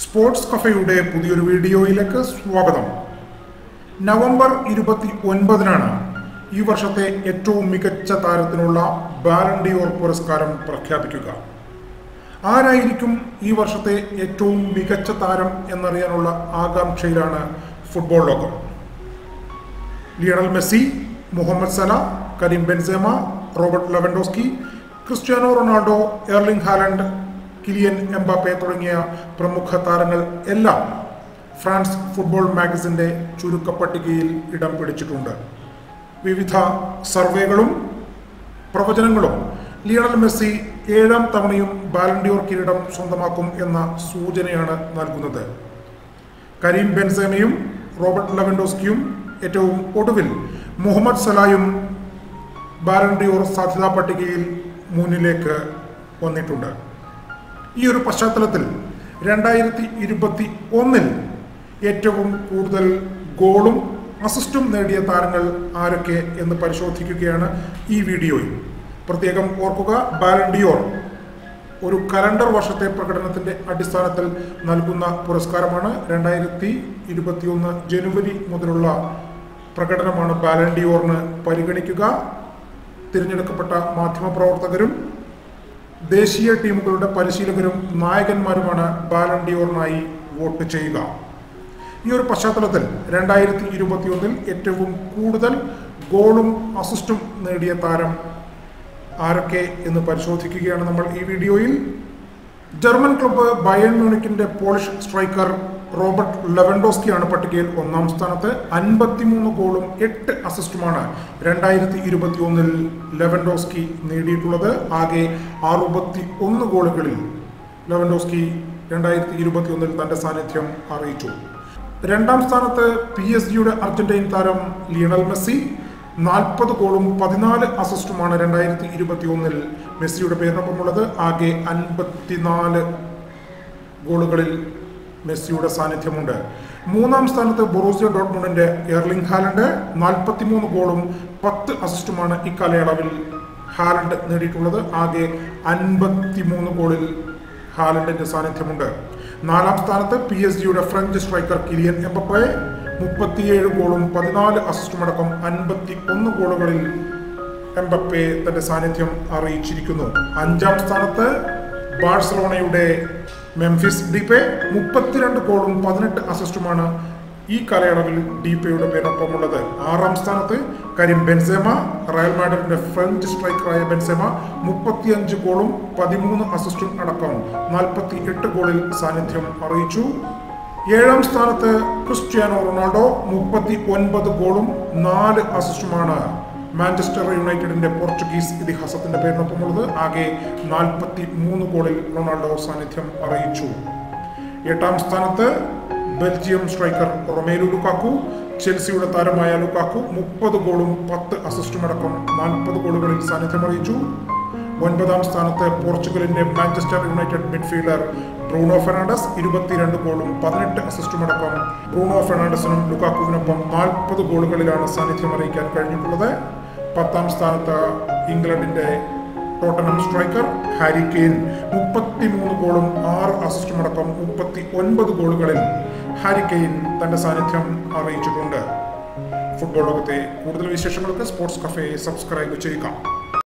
sports കഫയുടെ പുതിയൊരു വീഡിയോയിലേക്ക് സ്വാഗതം നവംബർ ഇരുപത്തി ഒൻപതിനാണ് ഈ വർഷത്തെ ഏറ്റവും മികച്ച താരത്തിനുള്ള ബാലൻഡിയോർ പുരസ്കാരം പ്രഖ്യാപിക്കുക ആരായിരിക്കും ഈ വർഷത്തെ ഏറ്റവും മികച്ച താരം എന്നറിയാനുള്ള ആകാംക്ഷയിലാണ് ഫുട്ബോൾ ലോകം Lionel Messi Mohamed Salah Karim Benzema Robert Lewandowski Cristiano Ronaldo Erling Haaland Kylian Mbappe തുടങ്ങിയ പ്രമുഖ താരങ്ങൾ എല്ലാം ഫ്രാൻസ് ഫുട്ബോൾ മാഗസിന്റെ ചുരുക്കപ്പട്ടികയിൽ ഇടം പിടിച്ചിട്ടുണ്ട് വിവിധ സർവേകളും പ്രവചനങ്ങളും ലിയണൽ മെസ്സി ഏഴാം തവണയും ബാലൻഡിയോർ കിരീടം സ്വന്തമാക്കും എന്ന സൂചനയാണ് നൽകുന്നത് കരീം ബെൻസേമയും റോബർട്ട് ലെവൻഡോസ്കിയും ഏറ്റവും ഒടുവിൽ മുഹമ്മദ് സലായും ബാലൻഡിയോർ സാധ്യതാ പട്ടികയിൽ മുന്നിലേക്ക് വന്നിട്ടുണ്ട് ഈ ഒരു പശ്ചാത്തലത്തിൽ രണ്ടായിരത്തി ഇരുപത്തി ഒന്നിൽ ഏറ്റവും കൂടുതൽ ഗോളും അസിസ്റ്റും നേടിയ താരങ്ങൾ ആരൊക്കെ എന്ന് പരിശോധിക്കുകയാണ് ഈ വീഡിയോയിൽ പ്രത്യേകം ഓർക്കുക ബാലൻഡിയോർ ഒരു കലണ്ടർ വർഷത്തെ പ്രകടനത്തിന്റെ അടിസ്ഥാനത്തിൽ നൽകുന്ന പുരസ്കാരമാണ് രണ്ടായിരത്തി ഇരുപത്തിയൊന്ന് ജനുവരി മുതലുള്ള പ്രകടനമാണ് ബാലൻഡിയോറിന് പരിഗണിക്കുക തിരഞ്ഞെടുക്കപ്പെട്ട മാധ്യമപ്രവർത്തകരും ദേശീയ ടീമുകളുടെ പരിശീലകരും നായകന്മാരുമാണ് ബാലൻഡിയോറിനായി വോട്ട് ചെയ്യുക ഈ ഒരു പശ്ചാത്തലത്തിൽ രണ്ടായിരത്തി ഇരുപത്തിയൊന്നിൽ ഏറ്റവും കൂടുതൽ ഗോളും അസിസ്റ്റും നേടിയ താരം ആരൊക്കെ എന്ന് പരിശോധിക്കുകയാണ് നമ്മൾ ഈ വീഡിയോയിൽ ജർമ്മൻ ക്ലബ്ബ് ബയൺ മ്യൂണിക്കിന്റെ പോളിഷ് സ്ട്രൈക്കർ റോബർട്ട് ലെവൻഡോസ്കിയാണ് പട്ടികയിൽ ഒന്നാം സ്ഥാനത്ത് അൻപത്തിമൂന്ന് ഗോളും എട്ട് അസിസ്റ്റുമാണ് രണ്ടായിരത്തി ഇരുപത്തി ഒന്നിൽ ലെവൻഡോസ്കി നേടിയിട്ടുള്ളത് ആകെ അറുപത്തി ഒന്ന് ഗോളുകളിൽ ലെവൻഡോസ്കി രണ്ടായിരത്തി ഇരുപത്തി ഒന്നിൽ തന്റെ സാന്നിധ്യം അറിയിച്ചു രണ്ടാം സ്ഥാനത്ത് പി എസ് ജിയുടെ അർജന്റീൻ താരം ലിയണൽ മെസ്സി നാൽപ്പത് ഗോളും പതിനാല് അസിസ്റ്റുമാണ് രണ്ടായിരത്തി ഇരുപത്തി ഒന്നിൽ മെസ്സിയുടെ പേരിനൊപ്പമുള്ളത് ആകെ അൻപത്തിനാല് ഗോളുകളിൽ മെസ്സിയുടെ സാന്നിധ്യമുണ്ട് മൂന്നാം സ്ഥാനത്ത് ബൊറൂസിയ ഡോട്ട്മുണ്ടിന്റെ എർലിംഗ് ഹാലൻഡ് നാൽപ്പത്തിമൂന്ന് ഗോളും പത്ത് അസിസ്റ്റുമാണ് ഇക്കാലയളവിൽ ഹാലൻഡ് നേടിയിട്ടുള്ളത് ആകെ അൻപത്തിമൂന്ന് ഗോളിൽ ഹാലൻഡിന്റെ സാന്നിധ്യമുണ്ട് നാലാം സ്ഥാനത്ത് പി എസ് ജിയുടെ ഫ്രഞ്ച് സ്ട്രൈക്കർ കിലിയൻ എംബപ്പെ മുപ്പത്തിയേഴ് ഗോളും പതിനാല് അസിസ്റ്റുമടക്കം അൻപത്തി ഒന്ന് ഗോളുകളിൽ എംബപ്പെ തന്റെ സാന്നിധ്യം അറിയിച്ചിരിക്കുന്നു അഞ്ചാം സ്ഥാനത്ത് ബാഴ്സലോണയുടെ മെംഫിസ് ഡിപെ മുപ്പത്തിരണ്ട് ഗോളും പതിനെട്ട് അസിസ്റ്റുമാണ് ഈ കാലയളവിൽ ഡിപയുടെ പേരൊപ്പമുള്ളത് ആറാം സ്ഥാനത്ത് കരീം ബെൻസേമ റയൽ മാഡറിന്റെ ഫ്രഞ്ച് സ്ട്രൈക്കറായ ബെൻസേമ മുപ്പത്തിയഞ്ച് ഗോളും പതിമൂന്ന് അസിസ്റ്റും അടക്കം നാൽപ്പത്തി എട്ട് ഗോളിൽ സാന്നിധ്യം അറിയിച്ചു ഏഴാം സ്ഥാനത്ത് ക്രിസ്ത്യാനോ റൊണാൾഡോ മുപ്പത്തി ഒൻപത് ഗോളും നാല് അസിസ്റ്റുമാണ് മാഞ്ചസ്റ്റർ യുണൈറ്റഡിന്റെ പോർച്ചുഗീസ് ഇതിഹാസത്തിന്റെ പേരിനൊപ്പമുള്ളത് ആകെ നാൽപ്പത്തി മൂന്ന് ഗോളിൽ റൊണാൾഡോ സാന്നിധ്യം അറിയിച്ചു എട്ടാം സ്ഥാനത്ത് ബെൽജിയം സ്ട്രൈക്കർ റൊമേലു ലുക്കാക്കു ചെൽസിയുടെ താരമായ ലുക്കാക്കു മുപ്പത് ഗോളും പത്ത് അസിസ്റ്റുമടക്കം നാൽപ്പത് ഗോളുകളിൽ സാന്നിധ്യം അറിയിച്ചു ഒൻപതാം സ്ഥാനത്ത് പോർച്ചുഗലിന്റെ Manchester United midfielder Bruno Fernandes ഇരുപത്തിരണ്ട് ഗോളും പതിനെട്ട് അസിസ്റ്റുമടക്കം ബ്രൂണോ ഫെർണാണ്ടസിനും ലുക്കാക്കുവിനൊപ്പം നാൽപ്പത് ഗോളുകളിലാണ് സാന്നിധ്യം അറിയിക്കാൻ കഴിഞ്ഞിട്ടുള്ളത് പത്താം സ്ഥാനത്ത് ഇംഗ്ലണ്ടിന്റെ ടോട്ടനം സ്ട്രൈക്കർ ഹാരി കെയിൻ മുപ്പത്തിമൂന്ന് ഗോളും ആറ് അസിസ്റ്റുമടക്കം മുപ്പത്തി ഒൻപത് ഗോളുകളിൽ ഹാരി കെയിൻ തന്റെ സാന്നിധ്യം അറിയിച്ചിട്ടുണ്ട് ഫുട്ബോൾ ലോകത്തെ കൂടുതൽ വിശേഷങ്ങൾക്ക് സ്പോർട്സ് കഫേ സബ്സ്ക്രൈബ് ചെയ്യുക